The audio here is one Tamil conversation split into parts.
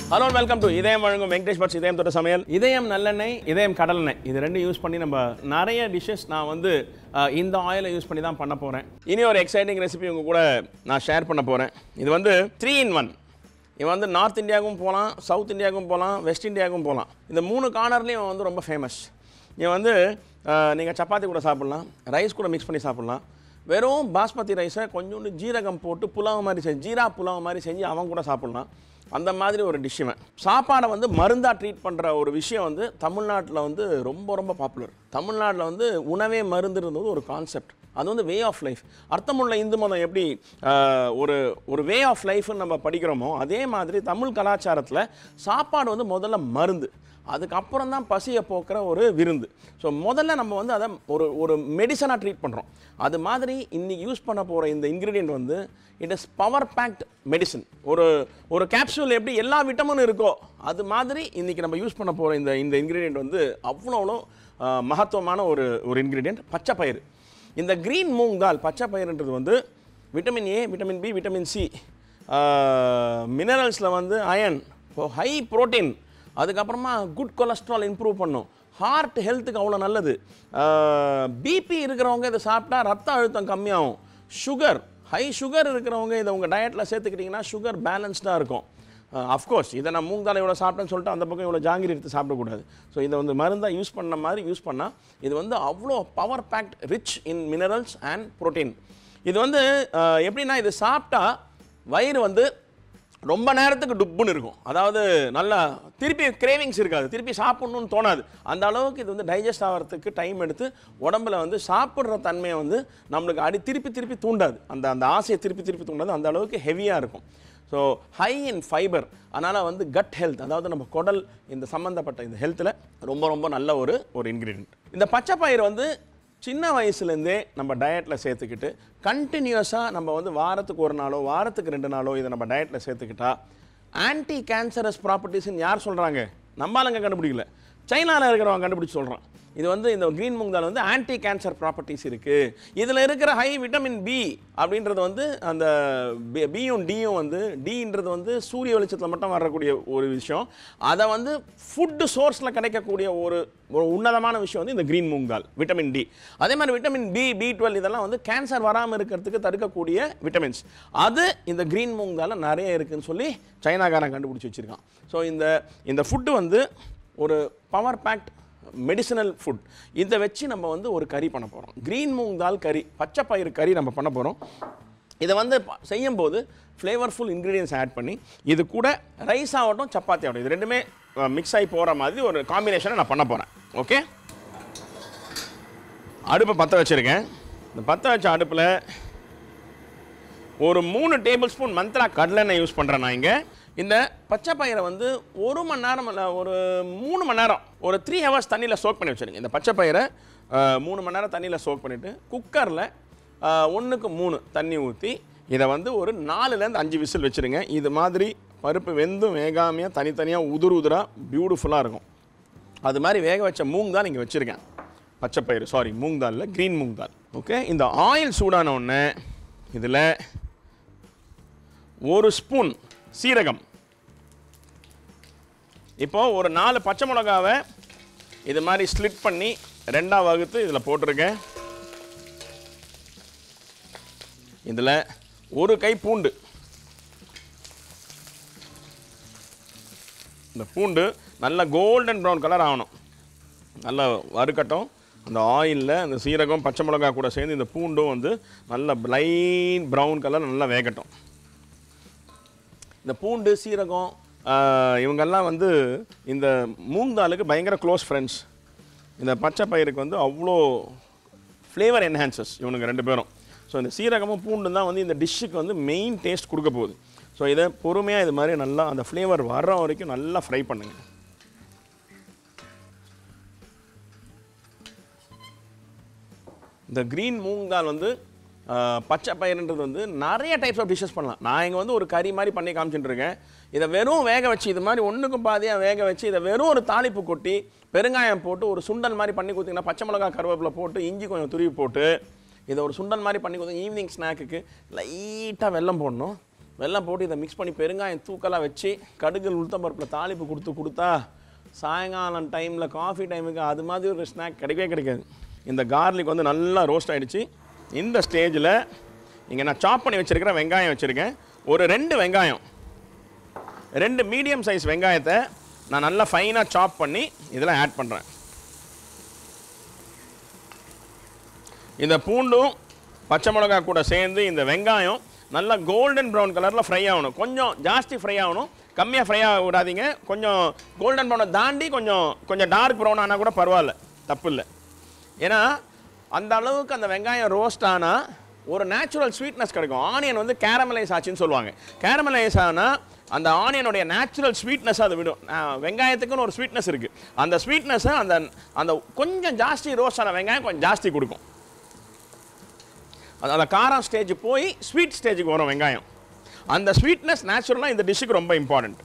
ஹலோ வெல்கம் டு இதயம் வழங்கும் வெங்கடேஷ் பட்ஸ் இதயம் தொட்ட சமையல் இதயம் நல்லெண்ணெய் இதயம் கடலெண்ணெய் இது ரெண்டும் யூஸ் பண்ணி நம்ம நிறைய டிஷ்ஷஸ் நான் வந்து அஹ், இந்த ஆயிலை யூஸ் பண்ணி தான் பண்ண போகிறேன் இனி ஒரு எக்ஸைட்டிங் ரெசிபி உங்க கூட நான் ஷேர் பண்ண போகிறேன் இது வந்து த்ரீ இன் ஒன் இவன் வந்து நார்த் இந்தியாவுக்கும் போகலாம் சவுத் இந்தியாவுக்கும் போகலாம் வெஸ்ட் இந்தியாவுக்கும் போகலாம் இந்த மூணு கார்னர்லேயும் இவன் வந்து ரொம்ப ஃபேமஸ் இவன் வந்து நீங்கள் சப்பாத்தி கூட சாப்பிட்லாம் ரைஸ் கூட மிக்ஸ் பண்ணி சாப்பிட்லாம் வெறும் பாஸ்மதி ரைஸை கொஞ்சோண்டு ஜீரகம் போட்டு புலாவ் மாதிரி செஞ்சு ஜீரா புலாவ் மாதிரி செஞ்சு அவன் கூட சாப்பிட்லாம் அந்த மாதிரி ஒரு டிஷ் இவன் சாப்பாடை வந்து மருந்தாக ட்ரீட் பண்ணுற ஒரு விஷயம் வந்து தமிழ்நாட்டில் வந்து ரொம்ப ரொம்ப பாப்புலர் தமிழ்நாட்டில் வந்து உணவே மருந்து இருந்தது ஒரு கான்செப்ட் அது வந்து வே ஆஃப் லைஃப் அர்த்தமுள்ள இந்து மதம் எப்படி ஆஹ், ஒரு ஒரு வே ஆஃப் லைஃப்னு நம்ம படிக்கிறோமோ அதே மாதிரி தமிழ் கலாச்சாரத்தில் சாப்பாடு வந்து முதல்ல மருந்து அதுக்கப்புறம் தான் பசியை போக்குற ஒரு விருந்து ஸோ முதல்ல நம்ம வந்து அதை ஒரு ஒரு மெடிசனாக ட்ரீட் பண்ணுறோம் அது மாதிரி இன்னைக்கு யூஸ் பண்ண போகிற இந்த இன்க்ரீடியன்ட் வந்து it is power packed medicine ஒரு ஒரு கேப்சூல் எப்படி எல்லா விட்டமினும் இருக்கோ அது மாதிரி இன்னைக்கு நம்ம யூஸ் பண்ண போகிற இந்த இந்த இன்க்ரீடியன்ட் வந்து அவ்வளோ அவ்வளோ ஆஹ், மகத்துவமான ஒரு ஒரு இன்க்ரீடியன்ட் பச்சை பயிறு இந்த க்ரீன் மூங் தால் பச்சை பயிறுன்றது வந்து vitamin A vitamin B vitamin C மினரல்ஸில் வந்து அயன் ஹை புரோட்டீன் அதுக்கப்புறமா குட் கொலஸ்ட்ரால் இம்ப்ரூவ் பண்ணும் ஹார்ட் ஹெல்த்துக்கு அவ்வளோ நல்லது பிபி இருக்கிறவங்க இதை சாப்பிட்டா ரத்த அழுத்தம் கம்மியாகும் சுகர் ஹை சுகர் இருக்கிறவங்க இதை உங்கள் டயட்டில் சேர்த்துக்கிட்டிங்கன்னா சுகர் பேலன்ஸ்டாக இருக்கும் அஃப்கோர்ஸ் இதை நான் மூங் தால் இவ்வளோ சாப்பிட்டேன்னு சொல்லிட்டு அந்த பக்கம் இவ்வளோ ஜாங்கிரி எடுத்து சாப்பிடக்கூடாது ஸோ இதை வந்து மருந்தாக யூஸ் பண்ண மாதிரி யூஸ் பண்ணால் இது வந்து அவ்வளோ power packed rich in minerals and protein இது வந்து அஹ், எப்படின்னா இது சாப்பிட்டா வயிறு வந்து ரொம்ப நேரத்துக்கு டுப்புன்னு இருக்கும் அதாவது நல்லா திருப்பி கிரேவிங்ஸ் இருக்காது திருப்பி சாப்பிட்ணுன்னு தோணாது அந்த அளவுக்கு இது வந்து டைஜஸ்ட் ஆகிறதுக்கு டைம் எடுத்து உடம்புல வந்து சாப்பிட்ற தன்மையை வந்து நம்மளுக்கு அடி திருப்பி திருப்பி தூண்டாது அந்த அந்த ஆசையை திருப்பி திருப்பி தூண்டாது அந்த அளவுக்கு ஹெவியாக இருக்கும் ஸோ ஹை இன் ஃபைபர் அதனால் வந்து கட் ஹெல்த் அதாவது நம்ம குடல் இந்த சம்மந்தப்பட்ட இந்த ஹெல்த்தில் ரொம்ப ரொம்ப நல்ல ஒரு ஒரு இன்க்ரீடியன்ட் இந்த பச்சை பயிர் வந்து சின்ன வயசுலேருந்தே நம்ம டயட்டில் சேர்த்துக்கிட்டு கண்டினியூஸாக நம்ம வந்து வாரத்துக்கு ஒரு நாளோ வாரத்துக்கு ரெண்டு நாளோ இதை நம்ம டயட்டில் சேர்த்துக்கிட்டா ஆன்டி கேன்சரஸ் ப்ராப்பர்ட்டிஸ்ன்னு யார் சொல்கிறாங்க நம்ம ஆளுங்க கண்டுபிடிக்கல சைனாவில் இருக்கிறவங்க கண்டுபிடிச்சு சொல்கிறான் இது வந்து இந்த க்ரீன் மூங் தால் வந்து ஆன்டி கேன்சர் ப்ராப்பர்ட்டிஸ் இருக்குது இதில் இருக்கிற ஹை விட்டமின் பி அப்படின்றது வந்து அந்த பியும் டியும் வந்து டின்றது வந்து சூரிய வெளிச்சத்தில் மட்டும் வரக்கூடிய ஒரு விஷயம் அதை வந்து ஃபுட்டு சோர்ஸில் கிடைக்கக்கூடிய ஒரு ஒரு உன்னதமான விஷயம் வந்து இந்த green moong dal vitamin D அதே மாதிரி விட்டமின் பி பி டுவெல் இதெல்லாம் வந்து கேன்சர் வராமல் இருக்கிறதுக்கு தடுக்கக்கூடிய விட்டமின்ஸ் அது இந்த க்ரீன் மூங் தாலில் நிறைய இருக்குன்னு சொல்லி சைனாக்காரன் கண்டுபிடிச்சி வச்சுருக்கான் ஸோ இந்த இந்த ஃபுட்டு வந்து ஒரு பவர் பேக்ட் மெடிசனல் ஃபுட் இதை வச்சு நம்ம வந்து ஒரு கறி பண்ண போகிறோம் க்ரீன் மூங் தால் கறி பச்சை பயிறு கறி நம்ம பண்ண போகிறோம் இதை வந்து ப- செய்யும்போது ஃப்ளேவர்ஃபுல் இன்க்ரீடியன்ஸ் ஆட் பண்ணி இது கூட ரைஸ் ஆகட்டும் சப்பாத்தி ஆகட்டும் இது ரெண்டுமே மிக்ஸ் ஆகி போகிற மாதிரி ஒரு காம்பினேஷனை நான் பண்ண போகிறேன் ஓகே அடுப்பை பற்ற வச்சுருக்கேன் இந்த பற்ற வச்ச அடுப்பில் ஒரு மூணு டேபிள் ஸ்பூன் மந்த்ரா கடலெண்ணெய் யூஸ் பண்ணுறேன் நான் இங்கே இந்த பச்சை பயிரை வந்து ஒரு மணி நேரம் இல்லை ஒரு மூணு மணி நேரம் ஒரு த்ரீ ஹவர்ஸ் தண்ணியில் சோக் பண்ணி வச்சுருங்க இந்த பச்சை பயிரை அஹ், மூணு மணி நேரம் தண்ணியில் சோக் பண்ணிவிட்டு குக்கரில் ஒன்றுக்கு மூணு தண்ணி ஊற்றி இதை வந்து ஒரு நாலுலேருந்து அஞ்சு விசில் வச்சுருங்க இது மாதிரி பருப்பு வெந்தும் வேகாமையாக தனித்தனியாக உதுரு உதுராக பியூட்டிஃபுல்லாக இருக்கும் அது மாதிரி வேக வச்ச மூங் தான் இங்கே வச்சுருக்கேன் பச்சை பயிறு சாரி மூங் தாலில் க்ரீன் மூங் தால் ஓகே இந்த ஆயில் சூடான உடனே இதில் ஒரு ஸ்பூன் சீரகம் இப்போ ஒரு நாலு பச்சை மிளகாவை இது மாதிரி ஸ்லிட் பண்ணி ரெண்டா வகுத்து இதில் போட்டிருக்கேன் இதில் ஒரு கை பூண்டு இந்த பூண்டு நல்ல கோல்டன் ப்ரௌன் கலர் ஆகணும் நல்லா வறுக்கட்டும் அந்த ஆயிலில் அந்த சீரகம் பச்சை மிளகா கூட சேர்ந்து இந்த பூண்டும் வந்து நல்ல லைன் ப்ரௌன் கலர் நல்லா வேகட்டும் இந்த பூண்டு சீரகம் ஆஹ், இவங்கெல்லாம் வந்து இந்த மூங்தாலுக்கு பயங்கர க்ளோஸ் ஃப்ரெண்ட்ஸ் இந்த பச்சை பயிருக்கு வந்து அவ்வளோ ஃப்ளேவர் என்ஹான்சஸ் இவனுங்க ரெண்டு பேரும் ஸோ இந்த சீரகமும் பூண்டும் தான் வந்து இந்த டிஷ்ஷுக்கு வந்து மெயின் டேஸ்ட் கொடுக்க போகுது ஸோ இதை பொறுமையாக இது மாதிரி நல்லா அந்த ஃப்ளேவர் வர்ற வரைக்கும் நல்லா ஃப்ரை பண்ணுங்கள் இந்த க்ரீன் மூங் தால் வந்து ஆஹ், பச்சை பயிர்ன்றது வந்து நிறைய டைப்ஸ் ஆஃப் டிஷ்ஷஸ் பண்ணலாம் நான் இங்கே வந்து ஒரு கறி மாதிரி பண்ணி காமிச்சிட்டு இருக்கேன் இதை வெறும் வேக வச்சு இது மாதிரி ஒன்றுக்கும் பாதியாக வேக வச்சு இதை வெறும் ஒரு தாளிப்பு கொட்டி பெருங்காயம் போட்டு ஒரு சுண்டல் மாதிரி பண்ணி கொடுத்தீங்கன்னா பச்சை மிளகா கருவேப்பிலை போட்டு இஞ்சி கொஞ்சம் துருவி போட்டு இதை ஒரு சுண்டல் மாதிரி பண்ணி கொடுத்து ஈவினிங் ஸ்நாக்குக்கு லைட்டாக வெல்லம் போடணும் வெல்லம் போட்டு இதை மிக்ஸ் பண்ணி பெருங்காயம் தூக்கலாக வச்சு கடுகு உளுத்தம் பருப்பில் தாளிப்பு கொடுத்து கொடுத்தா சாயங்காலம் டைமில் காஃபி டைமுக்கு அது மாதிரி ஒரு ஸ்நாக் கிடைக்கவே கிடைக்காது இந்த கார்லிக் வந்து நல்லா ரோஸ்ட் ஆயிடுச்சு இந்த ஸ்டேஜில் இங்கே நான் சாப் பண்ணி வச்சுருக்கிற வெங்காயம் வச்சுருக்கேன் ஒரு ரெண்டு வெங்காயம் ரெண்டு மீடியம் சைஸ் வெங்காயத்தை நான் நல்லா ஃபைனாக சாப் பண்ணி இதில் ஆட் பண்ணுறேன் இந்த பூண்டும் பச்சை மிளகா கூட சேர்ந்து இந்த வெங்காயம் நல்லா கோல்டன் ப்ரௌன் கலரில் ஃப்ரை ஆகணும் கொஞ்சம் ஜாஸ்தி ஃப்ரை ஆகணும் கம்மியாக ஃப்ரை ஆக விடாதீங்க கொஞ்சம் கோல்டன் ப்ரௌனை தாண்டி கொஞ்சம் கொஞ்சம் டார்க் ப்ரௌன் ஆனால் கூட பரவாயில்ல தப்பு இல்லை ஏன்னா அந்த அளவுக்கு அந்த வெங்காயம் ரோஸ்ட் ஆனால் ஒரு நேச்சுரல் ஸ்வீட்னஸ் கிடைக்கும் ஆனியன் வந்து கேரமலைஸ் ஆச்சுன்னு சொல்லுவாங்க கேரமலைஸ் ஆனால் அந்த ஆனியனுடைய நேச்சுரல் ஸ்வீட்னஸ் அதை விடும் ஆஹ் வெங்காயத்துக்குன்னு ஒரு ஸ்வீட்னஸ் இருக்குது அந்த ஸ்வீட்னஸை அந்த அந்த கொஞ்சம் ஜாஸ்தி ரோஸ்ட் ஆன வெங்காயம் கொஞ்சம் ஜாஸ்தி கொடுக்கும் அது அந்த காரம் ஸ்டேஜ் போய் ஸ்வீட் ஸ்டேஜுக்கு வரும் வெங்காயம் அந்த ஸ்வீட்னஸ் நேச்சுரலாக இந்த டிஷ்ஷுக்கு ரொம்ப இம்பார்ட்டண்ட்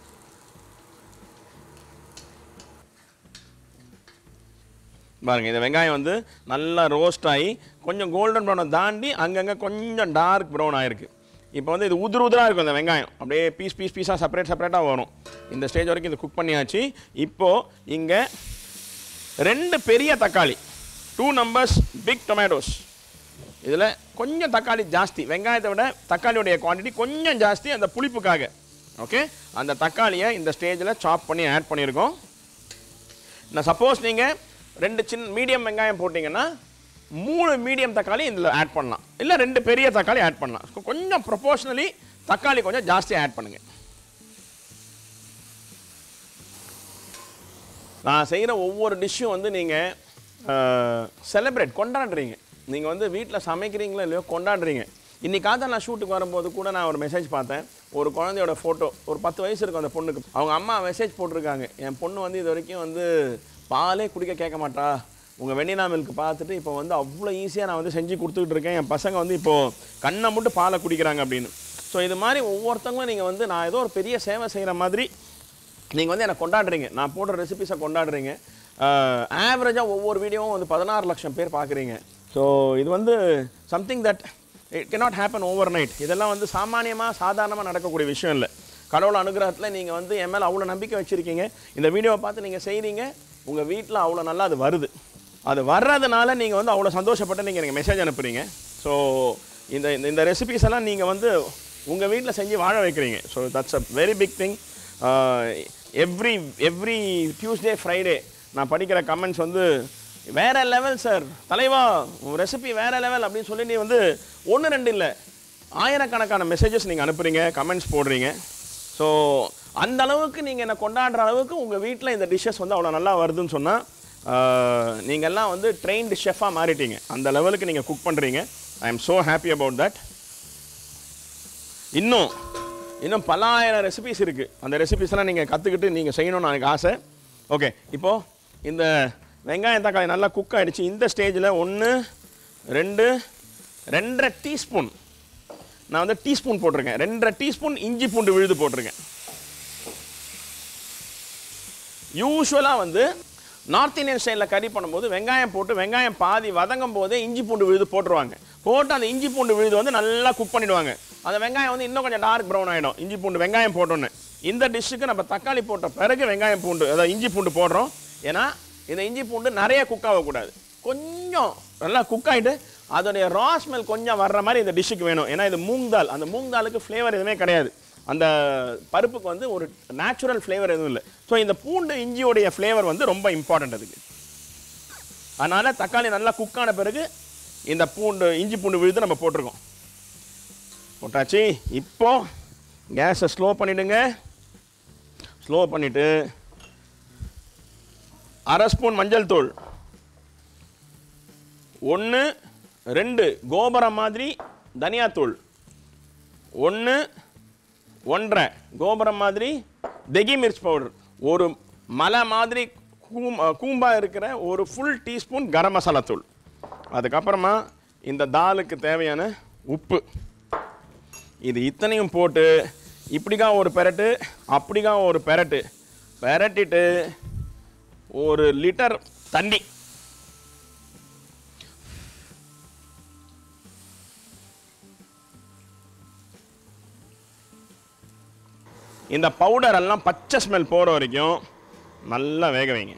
பாருங்க இந்த வெங்காயம் வந்து நல்லா ரோஸ்ட் ஆகி கொஞ்சம் கோல்டன் ப்ரௌனை தாண்டி அங்கங்கே கொஞ்சம் டார்க் ப்ரௌன் ஆயிருக்கு இப்போ வந்து இது உதிர் உதிராக இருக்கும் இந்த வெங்காயம் அப்படியே பீஸ் பீஸ் பீஸாக செப்பரேட் செப்பரேட்டாக வரும் இந்த ஸ்டேஜ் வரைக்கும் இது குக் பண்ணியாச்சு இப்போது இங்கே ரெண்டு பெரிய தக்காளி டூ நம்பர்ஸ் பிக் டொமேட்டோஸ் இதில் கொஞ்சம் தக்காளி ஜாஸ்தி வெங்காயத்தை விட தக்காளியுடைய குவாண்டிட்டி கொஞ்சம் ஜாஸ்தி அந்த புளிப்புக்காக ஓகே அந்த தக்காளியை இந்த ஸ்டேஜில் சாப் பண்ணி ஆட் பண்ணியிருக்கோம் நான் சப்போஸ் நீங்கள் ரெண்டு சின்ன மீடியம் வெங்காயம் போட்டிங்கன்னா மூணு மீடியம் தக்காளி இதில் ஆட் பண்ணலாம் இல்லை ரெண்டு பெரிய தக்காளி ஆட் பண்ணலாம் So, கொஞ்சம் ப்ரொபோஷ்னலி தக்காளி கொஞ்சம் ஜாஸ்தியாக ஆட் பண்ணுங்கள் நான் செய்கிற ஒவ்வொரு டிஷ்ஷும் வந்து நீங்கள் செலிப்ரேட் கொண்டாடுறீங்க நீங்கள் வந்து வீட்டில் சமைக்கிறீங்களோ இல்லையோ கொண்டாடுறீங்க இன்னைக்காக நான் ஷூட்டுக்கு வரும்போது கூட நான் ஒரு மெசேஜ் பார்த்தேன் ஒரு குழந்தையோட ஃபோட்டோ ஒரு பத்து வயசு இருக்கும் அந்த பொண்ணுக்கு அவங்க அம்மா மெசேஜ் போட்டிருக்காங்க என் பொண்ணு வந்து இது வரைக்கும் வந்து பாலே குடிக்க கேட்க மாட்டா உங்கள் வெண்ணிலா மில்க் பார்த்துட்டு இப்போ வந்து அவ்வளோ ஈஸியாக நான் வந்து செஞ்சு கொடுத்துக்கிட்டு இருக்கேன் என் பசங்க வந்து இப்போது கண்ணை மட்டும் பாலை குடிக்கிறாங்க அப்படின்னு ஸோ இது மாதிரி ஒவ்வொருத்தவங்களும் நீங்கள் வந்து நான் ஏதோ ஒரு பெரிய சேவை செய்கிற மாதிரி நீங்கள் வந்து என்னை கொண்டாடுறீங்க நான் போடுற ரெசிபிஸை கொண்டாடுறீங்க ஆவரேஜாக ஒவ்வொரு வீடியோவும் வந்து பதினாறு லட்சம் பேர் பார்க்குறீங்க ஸோ இது வந்து something that it cannot happen overnight இதெல்லாம் வந்து சாமானியமாக சாதாரணமாக நடக்கக்கூடிய விஷயம் இல்லை கடவுள் அனுகிரகத்தில் நீங்கள் வந்து என் மேலே அவ்வளோ நம்பிக்கை வச்சுருக்கீங்க இந்த வீடியோவை பார்த்து நீங்கள் செய்கிறீங்க உங்கள் வீட்டில் அவ்வளோ நல்லா அது வருது அது வர்றதுனால நீங்கள் வந்து அவ்வளோ சந்தோஷப்பட்டு நீங்கள் எனக்கு மெசேஜ் அனுப்புறீங்க ஸோ இந்த இந்த- இந்த ரெசிபிஸ் எல்லாம் நீங்கள் வந்து உங்கள் வீட்டில் செஞ்சு வாழ வைக்கிறீங்க so that's a very big thing every every Tuesday Friday நான் படிக்கிற கமெண்ட்ஸ் வந்து வேற லெவல் சார் தலைவா உன் ரெசிபி வேற லெவல் அப்படின்னு சொல்லி நீ வந்து ஒன்று ரெண்டு இல்லை ஆயிரக்கணக்கான மெசேஜஸ் நீங்கள் அனுப்புறீங்க கமெண்ட்ஸ் போடுறீங்க ஸோ அந்த அளவுக்கு நீங்கள் என்னை கொண்டாடுற அளவுக்கு உங்கள் வீட்டில் இந்த டிஷ்ஷஸ் வந்து அவ்வளோ நல்லா வருதுன்னு சொன்னால் நீங்கள் எல்லாம் வந்து ட்ரெயின்டு ஷெஃபாக மாறிட்டீங்க அந்த லெவலுக்கு நீங்கள் குக் பண்ணுறீங்க I am so happy about that இன்னும் இன்னும் பல்லாயிரம் ரெசிபிஸ் இருக்குது அந்த ரெசிபிஸ்லாம் நீங்கள் கற்றுக்கிட்டு நீங்கள் செய்யணும்னு எனக்கு ஆசை ஓகே இப்போது இந்த வெங்காயம் தக்காளி நல்லா குக் ஆகிடுச்சு இந்த ஸ்டேஜில் ஒன்று ரெண்டு ரெண்டரை டீஸ்பூன் நான் வந்து டீஸ்பூன் போட்டிருக்கேன் ரெண்டரை டீஸ்பூன் இஞ்சி பூண்டு விழுது போட்டிருக்கேன் யூஸ்வலாக வந்து நார்த் இந்தியன் ஸ்டைலில் கறி பண்ணும்போது வெங்காயம் போட்டு வெங்காயம் பாதி வதங்கும் போதே இஞ்சி பூண்டு விழுது போட்டுருவாங்க போட்டு அந்த இஞ்சி பூண்டு விழுது வந்து நல்லா குக் பண்ணிடுவாங்க அந்த வெங்காயம் வந்து இன்னும் கொஞ்சம் டார்க் ப்ரௌன் ஆகிடும் இஞ்சி பூண்டு வெங்காயம் போட்டோன்னு இந்த டிஷ்ஷுக்கு நம்ம தக்காளி போட்ட பிறகு வெங்காயம் பூண்டு அதாவது இஞ்சி பூண்டு போடுறோம் ஏன்னா இந்த இஞ்சி பூண்டு நிறைய குக் ஆகக்கூடாது கொஞ்சம் நல்லா குக் ஆகிட்டு அதோடைய ரா ஸ்மெல் கொஞ்சம் வர்ற மாதிரி இந்த டிஷ்ஷுக்கு வேணும் ஏன்னா இது மூங் தால் அந்த மூங் தாலுக்கு ஃப்ளேவர் எதுவுமே கிடையாது அந்த பருப்புக்கு வந்து ஒரு நேச்சுரல் ஃப்ளேவர் எதுவும் இல்லை ஸோ இந்த பூண்டு இஞ்சியோடைய ஃப்ளேவர் வந்து ரொம்ப இம்பார்ட்டண்ட் அதுக்கு அதனால் தக்காளி நல்லா குக் ஆன பிறகு இந்த பூண்டு இஞ்சி பூண்டு விழுது நம்ம போட்டிருக்கோம் போட்டாச்சு இப்போ கேஸை ஸ்லோ பண்ணிவிடுங்க ஸ்லோ பண்ணிவிட்டு அரை ஸ்பூன் மஞ்சள் தூள் ஒன்று ரெண்டு கோபுரம் மாதிரி தனியாத்தூள் ஒன்று ஒன்றரை கோபுரம் மாதிரி தெகி மிர்ச் பவுடர் ஒரு மலை மாதிரி கூம் கூம்பா இருக்கிற ஒரு ஃபுல் டீஸ்பூன் கரம் மசாலா தூள் அதுக்கப்புறமா இந்த தாலுக்கு தேவையான உப்பு இது இத்தனையும் போட்டு இப்படிக்கா ஒரு பெரட்டு அப்படிக்கா ஒரு பெரட்டு பெரட்டிட்டு ஒரு லிட்டர் தண்ணி இந்த பவுடர் எல்லாம் பச்சை ஸ்மெல் போகிற வரைக்கும் நல்லா வேக வைங்க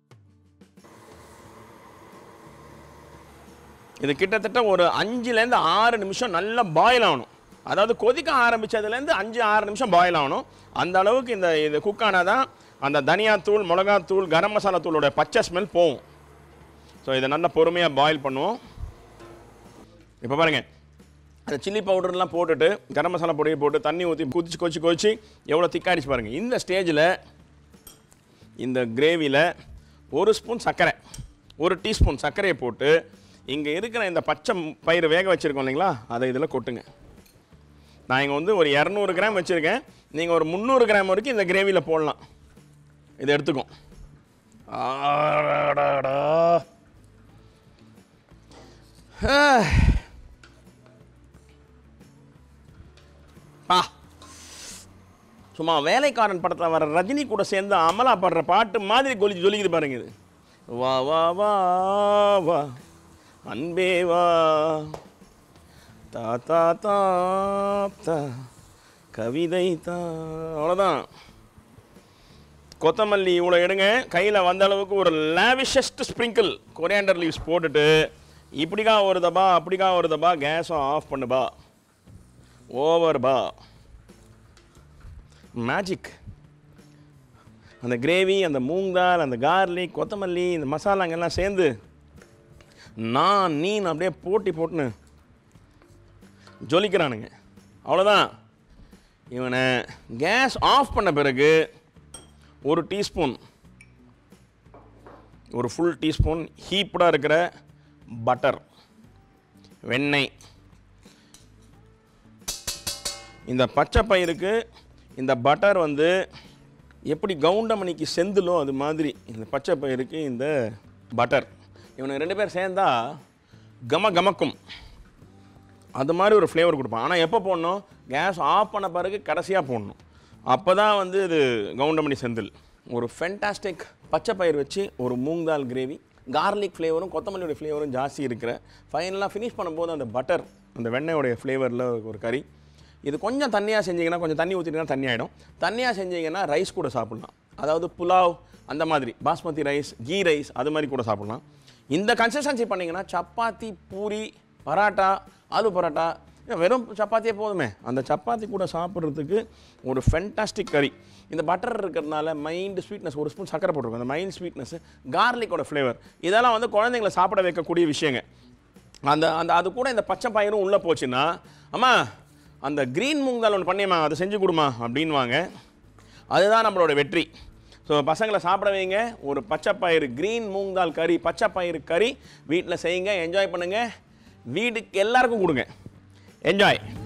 இது கிட்டத்தட்ட ஒரு அஞ்சுலேருந்து ஆறு நிமிஷம் நல்லா பாயில் ஆகணும் அதாவது கொதிக்க ஆரம்பிச்சதுலேருந்து அஞ்சு ஆறு நிமிஷம் பாயில் ஆகணும் அந்த அளவுக்கு இந்த இது குக் தான் அந்த தனியாத்தூள் மிளகாத்தூள் கரம் மசாலா தூளோட பச்சை ஸ்மெல் போகும் ஸோ இதை நல்லா பொறுமையாக பாயில் பண்ணுவோம் இப்போ பாருங்கள் அந்த சில்லி பவுடர்லாம் போட்டுட்டு கரம் மசாலா பொடியை போட்டு தண்ணி ஊற்றி கொதிச்சு கொதிச்சு கொதிச்சு எவ்வளோ திக்காடிச்சு பாருங்கள் இந்த ஸ்டேஜில் இந்த கிரேவியில் ஒரு ஸ்பூன் சர்க்கரை ஒரு டீஸ்பூன் சர்க்கரையை போட்டு இங்கே இருக்கிற இந்த பச்சை பயிர் வேக வச்சுருக்கோம் இல்லைங்களா அதை இதில் கொட்டுங்க நான் இங்கே வந்து ஒரு இரநூறு கிராம் வச்சுருக்கேன் நீங்கள் ஒரு முந்நூறு கிராம் வரைக்கும் இந்த கிரேவியில் போடலாம் இதை எடுத்துக்கும் ஆடாடா. ஆ. பா சும்மா வேலைக்காரன் படத்தில் வர ரஜினி கூட சேர்ந்து அமலா பாடுற பாட்டு மாதிரி கொலிச்சு ஜொலிக்குது பாருங்க இது வா வா வா வா அன்பே வா தா தா தா தா கவிதை தா அவ்வளோதான் கொத்தமல்லி இவ்வளோ எடுங்க கையில் வந்த அளவுக்கு ஒரு லேவிஷஸ்ட் ஸ்ப்ரிங்கிள் கொரியாண்டர் லீவ்ஸ் போட்டுட்டு இப்படிக்கா ஒரு தபா அப்படிக்கா ஒரு தபா கேஸை ஆஃப் பண்ணுபா ஓவர் பா மேஜிக் அந்த கிரேவி அந்த மூங் தால் அந்த கார்லிக் கொத்தமல்லி இந்த மசாலாங்கெல்லாம் சேர்ந்து நான் நீன் அப்படியே போட்டி போட்டுன்னு ஜொலிக்கிறானுங்க அவ்வளோதான் இவனை கேஸ் ஆஃப் பண்ண பிறகு ஒரு டீஸ்பூன் ஒரு ஃபுல் டீஸ்பூன் ஹீப்டாக இருக்கிற பட்டர் வெண்ணெய் இந்த பச்சை பயிருக்கு இந்த பட்டர் வந்து எப்படி கவுண்டமணிக்கு செந்திலோ அது மாதிரி இந்த பச்சை பயிருக்கு இந்த பட்டர் இவனுக்கு ரெண்டு பேர் சேர்ந்தா கம கமக்கும் அது மாதிரி ஒரு ஃப்ளேவர் கொடுப்பான் ஆனால் எப்போ போடணும் கேஸ் ஆஃப் பண்ண பிறகு கடைசியாக போடணும் அப்போ தான் வந்து இது கவுண்டமணி செந்தில் ஒரு ஃபென்டாஸ்டிக் பச்சை பயிர் வச்சு ஒரு மூங் தால் கிரேவி கார்லிக் ஃப்ளேவரும் கொத்தமல்லியோட ஃப்ளேவரும் ஜாஸ்தி இருக்கிற ஃபைனலாக ஃபினிஷ் பண்ணும்போது அந்த பட்டர் அந்த வெண்ணெயோடைய ஃப்ளேவரில் ஒரு கறி இது கொஞ்சம் தண்ணியாக செஞ்சீங்கன்னா கொஞ்சம் தண்ணி ஊற்றிட்டீங்கன்னா தண்ணி ஆகிடும் தண்ணியாக செஞ்சீங்கன்னா ரைஸ் கூட சாப்பிட்லாம் அதாவது புலாவ் அந்த மாதிரி பாஸ்மதி ரைஸ் கீ ரைஸ் அது மாதிரி கூட சாப்பிட்லாம் இந்த கன்சிஸ்டன்சி பண்ணிங்கன்னா சப்பாத்தி பூரி பராட்டா ஆலு பரோட்டா ஏன் வெறும் சப்பாத்தியே போதுமே அந்த சப்பாத்தி கூட சாப்பிட்றதுக்கு ஒரு ஃபென்டாஸ்டிக் கறி இந்த பட்டர் இருக்கிறதுனால மைண்டு ஸ்வீட்னஸ் ஒரு ஸ்பூன் சக்கரை போட்டிருக்கோம் அந்த மைண்ட் ஸ்வீட்னஸ் கார்லிக்கோட ஃப்ளேவர் இதெல்லாம் வந்து குழந்தைங்களை சாப்பிட வைக்கக்கூடிய விஷயங்க அந்த அந்த அது கூட இந்த பச்சை பயிரும் உள்ளே போச்சுன்னா அம்மா அந்த க்ரீன் மூங் தால் ஒன்று பண்ணியம்மா அதை செஞ்சு கொடுமா அப்படின்வாங்க அதுதான் நம்மளோட வெற்றி ஸோ பசங்களை சாப்பிட வைங்க ஒரு பச்சை பயிறு க்ரீன் மூங் தால் கறி பச்சை பயிறு கறி வீட்டில் செய்யுங்க என்ஜாய் பண்ணுங்கள் வீட்டுக்கு எல்லாருக்கும் கொடுங்க என்ஜாய்